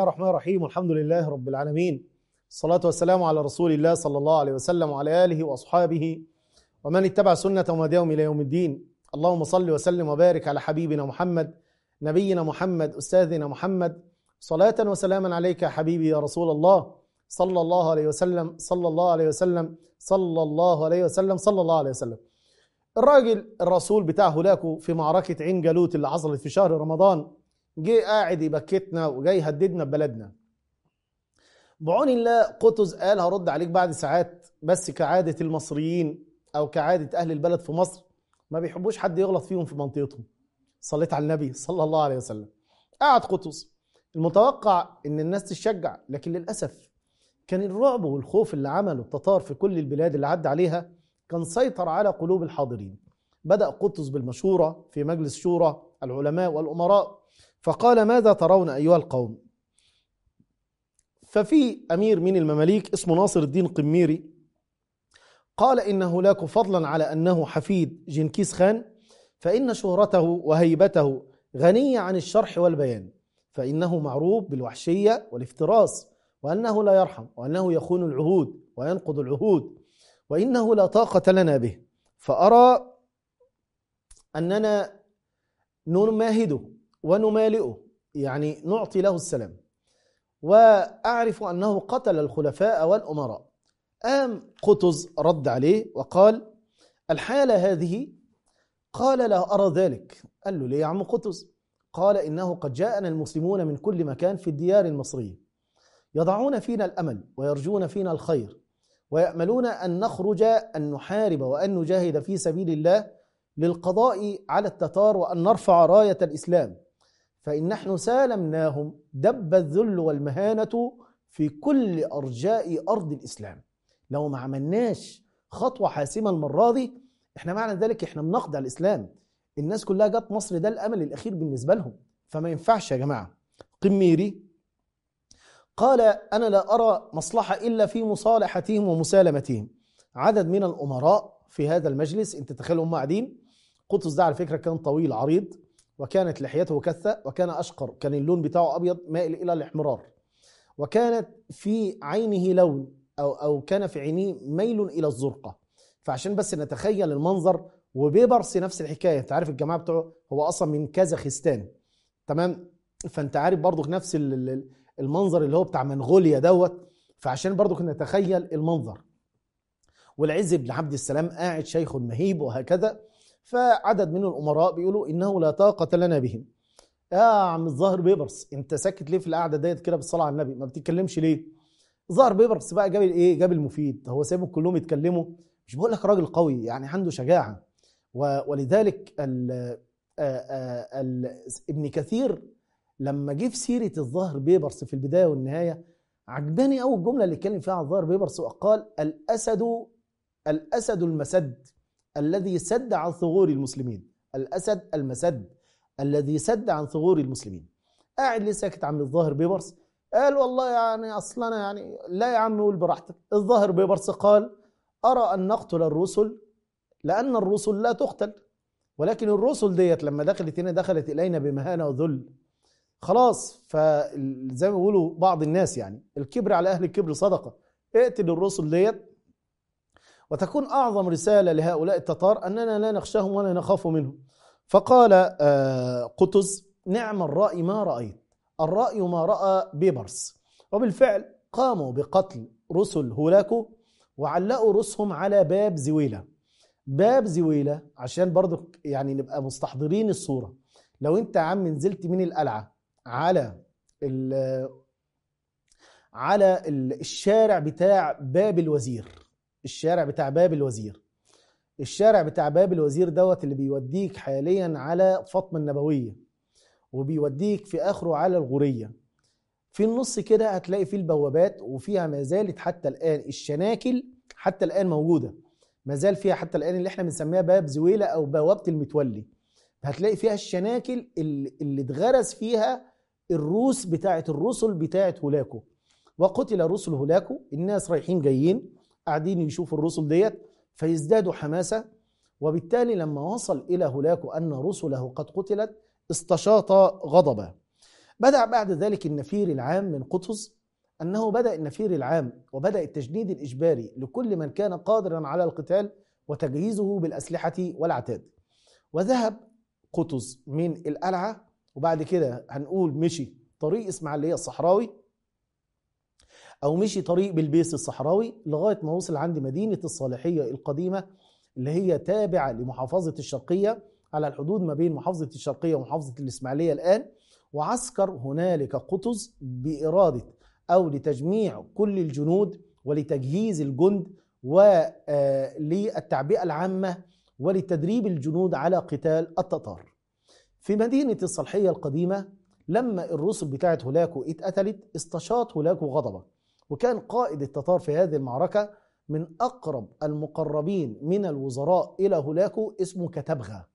الرحمن الرحيم والحمد لله رب العالمين الصلاة والسلام على رسول الله صلى الله عليه وسلم وعلى آله وأصحابه ومن اتبع سنة ومداهم إلى يوم الدين اللهم صل وسلم وبارك على حبيبنا محمد نبينا محمد أستاذنا محمد صلاة وسلاما عليك يا حبيبي يا رسول الله صلى الله عليه وسلم صلى الله عليه وسلم صلى الله عليه وسلم صلى الله عليه وسلم الراجل الرسول بتاع هولاكو في معركة عين جالوت اللي حصلت في شهر رمضان جه قاعد يبكتنا وجاي يهددنا ببلدنا بعون الله قطز قال هرد عليك بعد ساعات بس كعادة المصريين أو كعادة أهل البلد في مصر ما بيحبوش حد يغلط فيهم في منطقتهم صليت على النبي صلى الله عليه وسلم قعد قطز المتوقع ان الناس تشجع لكن للأسف كان الرعب والخوف اللي عمله التتار في كل البلاد اللي عدى عليها كان سيطر على قلوب الحاضرين بدأ قطز بالمشورة في مجلس شورى العلماء والأمراء فقال ماذا ترون أيها القوم ففي أمير من المماليك اسمه ناصر الدين قميري قال إن هناك فضلا على أنه حفيد جنكيز خان فإن شهرته وهيبته غنية عن الشرح والبيان فإنه معروف بالوحشية والافتراس وأنه لا يرحم وأنه يخون العهود وينقض العهود وإنه لا طاقة لنا به فأرى أننا نماهده ونمالئه يعني نعطي له السلام وأعرف أنه قتل الخلفاء والأمراء قام قطز رد عليه وقال الحالة هذه قال لا أرى ذلك قال له ليه يا عم قطز قال إنه قد جاءنا المسلمون من كل مكان في الديار المصرية يضعون فينا الأمل ويرجون فينا الخير ويأملون أن نخرج أن نحارب وأن نجاهد في سبيل الله للقضاء على التتار وأن نرفع راية الإسلام فإن نحن سالمناهم دب الذل والمهانة في كل أرجاء أرض الإسلام لو ما عملناش خطوة حاسمة المرة دي احنا معنى ذلك احنا بنخضع الإسلام الناس كلها جت مصر ده الأمل الأخير بالنسبة لهم فما ينفعش يا جماعة قميري قال أنا لا أرى مصلحة إلا في مصالحتهم ومسالمتهم عدد من الأمراء في هذا المجلس انت تخيل هم قاعدين قطز ده على فكرة كان طويل عريض وكانت لحيته كثة وكان أشقر كان اللون بتاعه أبيض مائل إلى الاحمرار وكانت في عينه لون أو, أو كان في عينيه ميل إلى الزرقة فعشان بس نتخيل المنظر وبيبرس نفس الحكاية انت عارف الجماعة بتوعه هو أصلا من كازاخستان تمام فانت عارف برضو نفس المنظر اللي هو بتاع منغوليا دوت فعشان برضو نتخيل المنظر والعز بن عبد السلام قاعد شيخ مهيب وهكذا فعدد من الامراء بيقولوا انه لا طاقه لنا بهم يا عم الظاهر بيبرس انت ساكت ليه في القعده ديت كده بالصلاه على النبي ما بتتكلمش ليه ظهر بيبرس بقى جاب الايه جاب المفيد هو سايبهم كلهم يتكلموا مش بقول لك راجل قوي يعني عنده شجاعه ولذلك ال ال ابن كثير لما جه في سيره الظاهر بيبرس في البدايه والنهايه عجباني قوي الجمله اللي اتكلم فيها عن الظاهر بيبرس وقال الاسد الاسد المسد الذي سد عن ثغور المسلمين الأسد المسد الذي سد عن ثغور المسلمين قاعد ليه ساكت عم الظاهر بيبرس قال والله يعني اصلا انا يعني لا يا عم قول براحتك الظاهر بيبرس قال ارى ان نقتل الرسل لان الرسل لا تقتل ولكن الرسل ديت لما دخلت هنا دخلت الينا بمهانه وذل خلاص فزي ما بيقولوا بعض الناس يعني الكبر على اهل الكبر صدقه اقتل الرسل ديت وتكون أعظم رسالة لهؤلاء التتار أننا لا نخشاهم ولا نخاف منهم فقال قطز نعم الرأي ما رأيت الرأي ما رأى بيبرس وبالفعل قاموا بقتل رسل هولاكو وعلقوا رؤوسهم على باب زويلة باب زويلة عشان برضو يعني نبقى مستحضرين الصورة لو انت يا عم نزلت من القلعة على ال على الشارع بتاع باب الوزير الشارع بتاع باب الوزير الشارع بتاع باب الوزير دوت اللي بيوديك حاليا على فاطمه النبويه وبيوديك في اخره على الغوريه في النص كده هتلاقي فيه البوابات وفيها ما زالت حتى الان الشناكل حتى الان موجوده ما زال فيها حتى الان اللي احنا بنسميها باب زويله او بوابه المتولي هتلاقي فيها الشناكل اللي, اللي اتغرس فيها الروس بتاعه الرسل بتاعه هولاكو وقتل رسل هولاكو الناس رايحين جايين قاعدين يشوفوا الرسل ديت فيزدادوا حماسة وبالتالي لما وصل إلى هولاكو أن رسله قد قتلت استشاط غضبا بدأ بعد ذلك النفير العام من قطز أنه بدأ النفير العام وبدأ التجنيد الإجباري لكل من كان قادرا على القتال وتجهيزه بالأسلحة والعتاد وذهب قطز من القلعة وبعد كده هنقول مشي طريق إسماعيلية الصحراوي أو مشي طريق بلبيس الصحراوي لغاية ما وصل عند مدينة الصالحية القديمة اللي هي تابعة لمحافظة الشرقية على الحدود ما بين محافظة الشرقية ومحافظة الإسماعيلية الآن وعسكر هنالك قطز بإرادة أو لتجميع كل الجنود ولتجهيز الجند وللتعبئة العامة ولتدريب الجنود على قتال التتار في مدينة الصالحية القديمة لما الرسل بتاعت هولاكو اتقتلت استشاط هولاكو غضبه وكان قائد التتار في هذه المعركة من أقرب المقربين من الوزراء إلى هولاكو اسمه كتبغة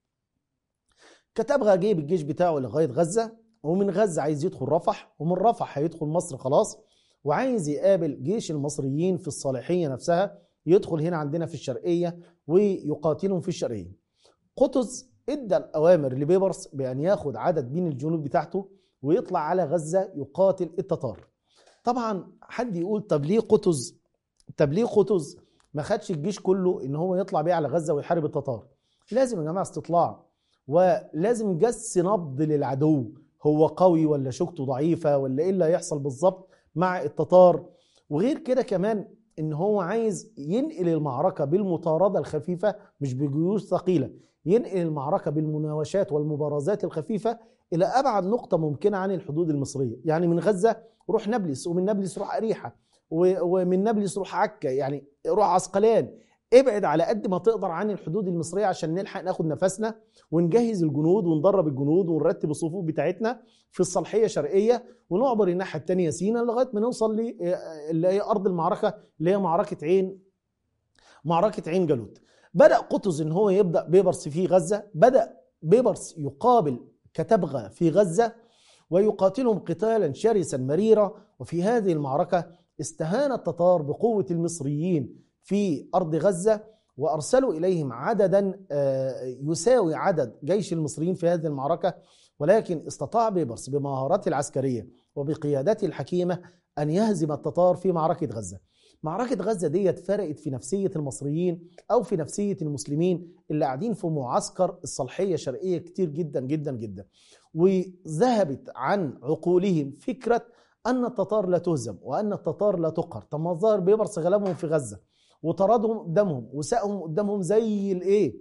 كتبغة جه بالجيش بتاعه لغاية غزة ومن غزة عايز يدخل رفح ومن رفح هيدخل مصر خلاص وعايز يقابل جيش المصريين في الصالحية نفسها يدخل هنا عندنا في الشرقية ويقاتلهم في الشرقية قطز ادى الأوامر لبيبرس بأن ياخد عدد من الجنود بتاعته ويطلع على غزة يقاتل التتار طبعا حد يقول طب ليه قطز طب ليه قطز ما خدش الجيش كله ان هو يطلع بيه على غزة ويحارب التتار لازم يا جماعة استطلاع ولازم جس نبض للعدو هو قوي ولا شوكته ضعيفة ولا ايه اللي هيحصل بالظبط مع التتار وغير كده كمان ان هو عايز ينقل المعركة بالمطاردة الخفيفة مش بجيوش ثقيلة ينقل المعركة بالمناوشات والمبارزات الخفيفة إلى أبعد نقطة ممكنة عن الحدود المصرية يعني من غزة روح نابلس ومن نابلس روح أريحة ومن نابلس روح عكا يعني روح عسقلان ابعد على قد ما تقدر عن الحدود المصرية عشان نلحق ناخد نفسنا ونجهز الجنود وندرب الجنود ونرتب الصفوف بتاعتنا في الصالحية شرقية ونعبر الناحية التانية سينا لغاية ما نوصل اللي هي أرض المعركة اللي هي معركة عين معركة عين جالوت بدأ قطز ان هو يبدأ بيبرس في غزة بدأ بيبرس يقابل كتبغى في غزة ويقاتلهم قتالا شرسا مريرا وفي هذه المعركة استهان التتار بقوة المصريين في أرض غزة وأرسلوا إليهم عددا يساوي عدد جيش المصريين في هذه المعركة ولكن استطاع بيبرس بمهاراته العسكرية وبقيادته الحكيمة أن يهزم التتار في معركة غزة معركة غزة ديت فرقت في نفسية المصريين أو في نفسية المسلمين اللي قاعدين في معسكر الصالحية شرقية كتير جدا جدا جدا وذهبت عن عقولهم فكرة أن التتار لا تهزم وأن التتار لا تقهر طب ما الظاهر بيبرس غلبهم في غزة وطردهم قدامهم وساقهم قدامهم زي الايه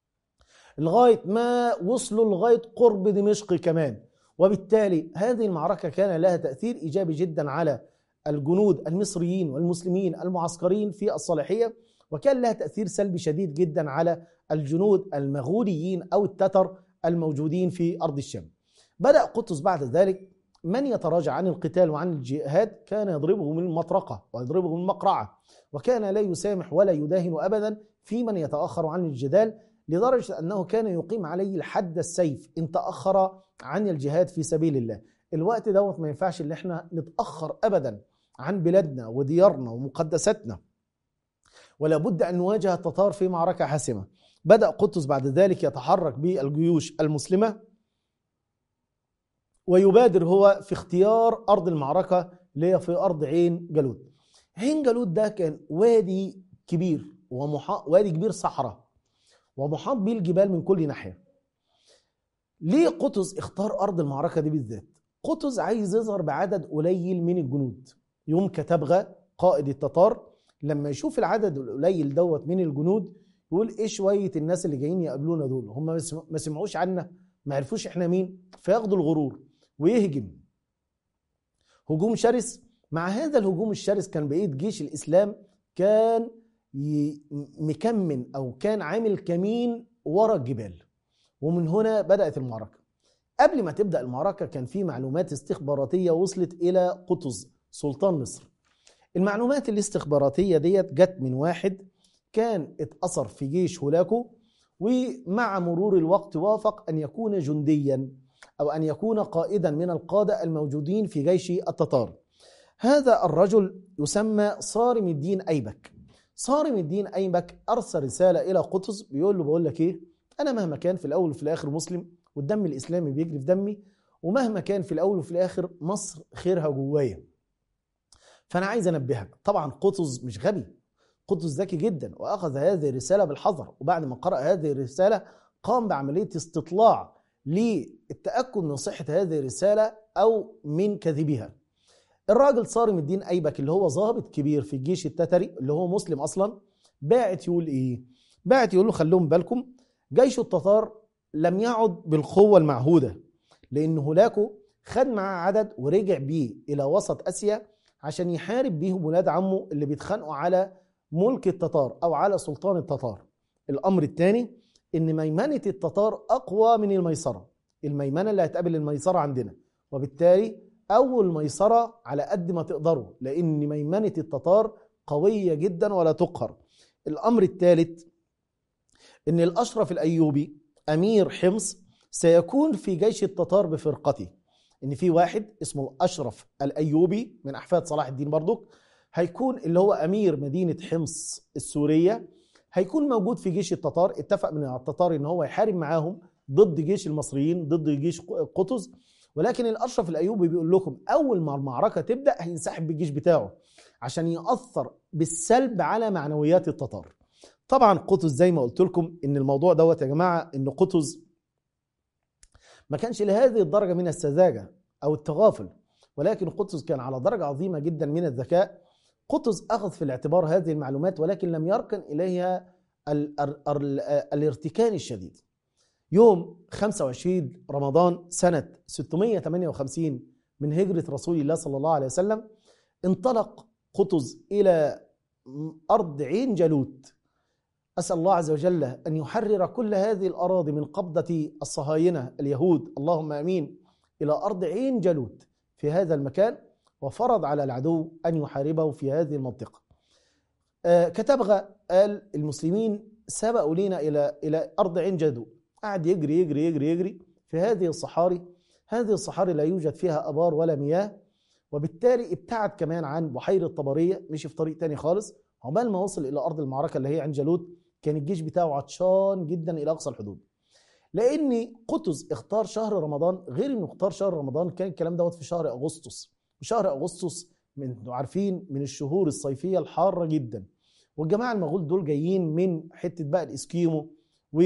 لغاية ما وصلوا لغاية قرب دمشق كمان وبالتالي هذه المعركة كان لها تأثير إيجابي جدا على الجنود المصريين والمسلمين المعسكرين في الصالحية وكان لها تأثير سلبي شديد جدا على الجنود المغوليين أو التتر الموجودين في أرض الشام بدأ قطز بعد ذلك من يتراجع عن القتال وعن الجهاد كان يضربه من المطرقة ويضربه من المقرعة وكان لا يسامح ولا يداهن أبدا في من يتأخر عن الجدال لدرجة أنه كان يقيم عليه الحد السيف إن تأخر عن الجهاد في سبيل الله الوقت دوت ما ينفعش اللي احنا نتأخر أبدا عن بلادنا وديارنا ومقدساتنا ولا بد أن نواجه التتار في معركة حاسمة بدأ قطز بعد ذلك يتحرك بالجيوش المسلمة ويبادر هو في اختيار أرض المعركة اللي هي في أرض عين جالوت عين جالوت ده كان وادي كبير ومحاط وادي كبير صحراء ومحاط به الجبال من كل ناحية ليه قطز اختار أرض المعركة دي بالذات قطز عايز يظهر بعدد قليل من الجنود يوم كتبغى قائد التتار لما يشوف العدد القليل دوت من الجنود يقول ايه شويه الناس اللي جايين يقابلونا دول هم ما سمعوش عنا ما عرفوش احنا مين فياخدوا الغرور ويهجم هجوم شرس مع هذا الهجوم الشرس كان بقيه جيش الاسلام كان مكمن او كان عامل كمين ورا الجبال ومن هنا بدات المعركه قبل ما تبدا المعركه كان في معلومات استخباراتيه وصلت الى قطز سلطان مصر المعلومات الاستخباراتيه ديت جت من واحد كان اتأثر في جيش هولاكو ومع مرور الوقت وافق أن يكون جنديا أو أن يكون قائدا من القادة الموجودين في جيش التتار هذا الرجل يسمى صارم الدين أيبك صارم الدين أيبك أرسل رسالة إلى قطز بيقول له بقول لك إيه أنا مهما كان في الأول وفي الآخر مسلم والدم الإسلامي بيجري في دمي ومهما كان في الاول وفي الاخر مصر خيرها جوايا فانا عايز انبهك طبعا قطز مش غبي قطز ذكي جدا واخذ هذه الرساله بالحذر وبعد ما قرأ هذه الرساله قام بعمليه استطلاع للتاكد من صحه هذه الرساله او من كذبها الراجل صارم الدين ايبك اللي هو ضابط كبير في الجيش التتري اللي هو مسلم اصلا باعت يقول ايه باعت يقول له خلوهم بالكم جيش التتار لم يعد بالقوه المعهوده لان هولاكو خد معاه عدد ورجع بيه الى وسط اسيا عشان يحارب بيهم ولاد عمه اللي بيتخانقوا على ملك التتار او على سلطان التتار الامر الثاني ان ميمنه التتار اقوى من الميسره الميمنه اللي هتقابل الميسره عندنا وبالتالي اول ميسره على قد ما تقدروا لان ميمنه التتار قويه جدا ولا تقهر الامر الثالث ان الاشرف الايوبي امير حمص سيكون في جيش التتار بفرقته ان في واحد اسمه الاشرف الايوبي من احفاد صلاح الدين برضك هيكون اللي هو امير مدينه حمص السوريه هيكون موجود في جيش التتار اتفق من التتار ان هو يحارب معاهم ضد جيش المصريين ضد جيش قطز ولكن الاشرف الايوبي بيقول لكم اول ما المعركه تبدا هينسحب بالجيش بتاعه عشان ياثر بالسلب على معنويات التتار طبعا قطز زي ما قلت لكم ان الموضوع دوت يا جماعه ان قطز ما كانش لهذه الدرجه من السذاجه او التغافل ولكن قطز كان على درجه عظيمه جدا من الذكاء قطز اخذ في الاعتبار هذه المعلومات ولكن لم يركن اليها ال ال ال الارتكان الشديد يوم 25 رمضان سنة 658 من هجرة رسول الله صلى الله عليه وسلم انطلق قطز إلى أرض عين جالوت أسأل الله عز وجل أن يحرر كل هذه الأراضي من قبضة الصهاينة اليهود اللهم أمين إلى أرض عين جالوت في هذا المكان وفرض على العدو أن يحاربه في هذه المنطقة آه كتبغى قال المسلمين سبقوا لنا إلى إلى أرض عين جالوت قعد يجري يجري يجري يجري في هذه الصحاري هذه الصحاري لا يوجد فيها أبار ولا مياه وبالتالي ابتعد كمان عن بحيرة طبرية مشي في طريق تاني خالص عقبال ما وصل إلى أرض المعركة اللي هي عين جالوت كان الجيش بتاعه عطشان جدا إلى أقصى الحدود لأن قطز اختار شهر رمضان غير إنه اختار شهر رمضان كان الكلام دوت في شهر أغسطس وشهر أغسطس من انتوا عارفين من الشهور الصيفية الحارة جدا والجماعة المغول دول جايين من حتة بقى الإسكيمو و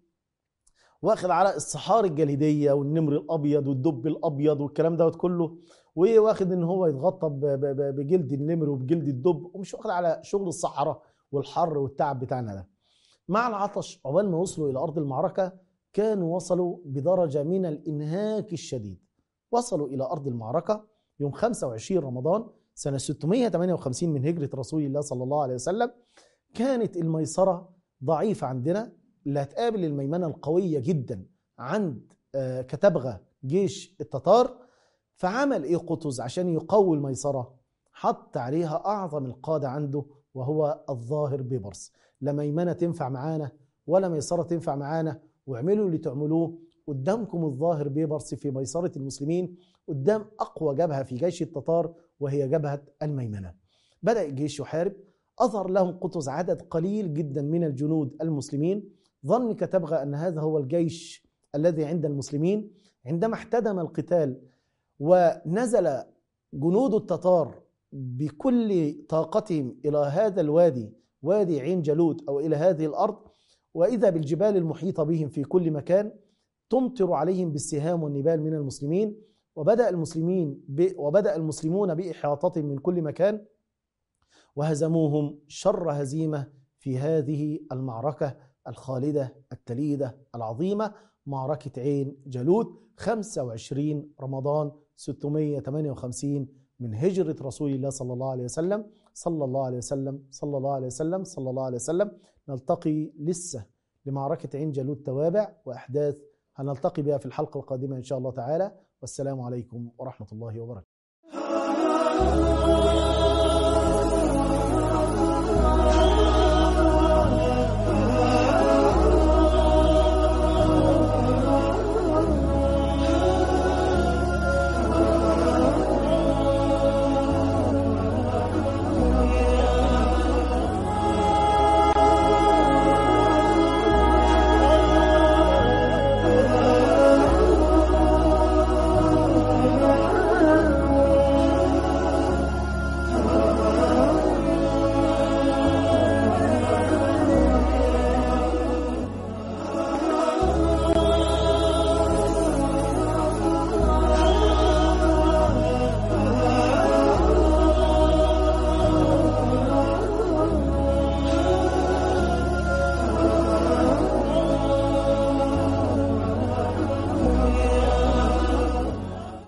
واخد على الصحاري الجليديه والنمر الابيض والدب الابيض والكلام دوت كله واخد ان هو يتغطى بجلد النمر وبجلد الدب ومش واخد على شغل الصحراء والحر والتعب بتاعنا ده مع العطش عقبال ما وصلوا الى ارض المعركه كانوا وصلوا بدرجه من الانهاك الشديد وصلوا الى ارض المعركه يوم 25 رمضان سنه 658 من هجره رسول الله صلى الله عليه وسلم كانت الميسره ضعيفه عندنا اللي هتقابل الميمنه القويه جدا عند كتبغى جيش التتار فعمل ايه قطز عشان يقوي الميسره حط عليها اعظم القاده عنده وهو الظاهر بيبرس لا ميمنه تنفع معانا ولا ميسره تنفع معانا واعملوا اللي تعملوه قدامكم الظاهر بيبرس في ميسره المسلمين قدام اقوى جبهه في جيش التتار وهي جبهه الميمنه بدا الجيش يحارب اظهر لهم قطز عدد قليل جدا من الجنود المسلمين ظن كتبغى أن هذا هو الجيش الذي عند المسلمين عندما احتدم القتال ونزل جنود التتار بكل طاقتهم إلى هذا الوادي وادي عين جالوت أو إلى هذه الأرض وإذا بالجبال المحيطة بهم في كل مكان تمطر عليهم بالسهام والنبال من المسلمين وبدأ المسلمين ب... وبدأ المسلمون بإحاطتهم من كل مكان وهزموهم شر هزيمة في هذه المعركة الخالدة التليدة العظيمة معركة عين جالوت 25 رمضان 658 من هجرة رسول الله صلى الله عليه وسلم صلى الله عليه وسلم صلى الله عليه وسلم صلى الله عليه وسلم نلتقي لسه لمعركة عين جالوت توابع وأحداث هنلتقي بها في الحلقة القادمة إن شاء الله تعالى والسلام عليكم ورحمة الله وبركاته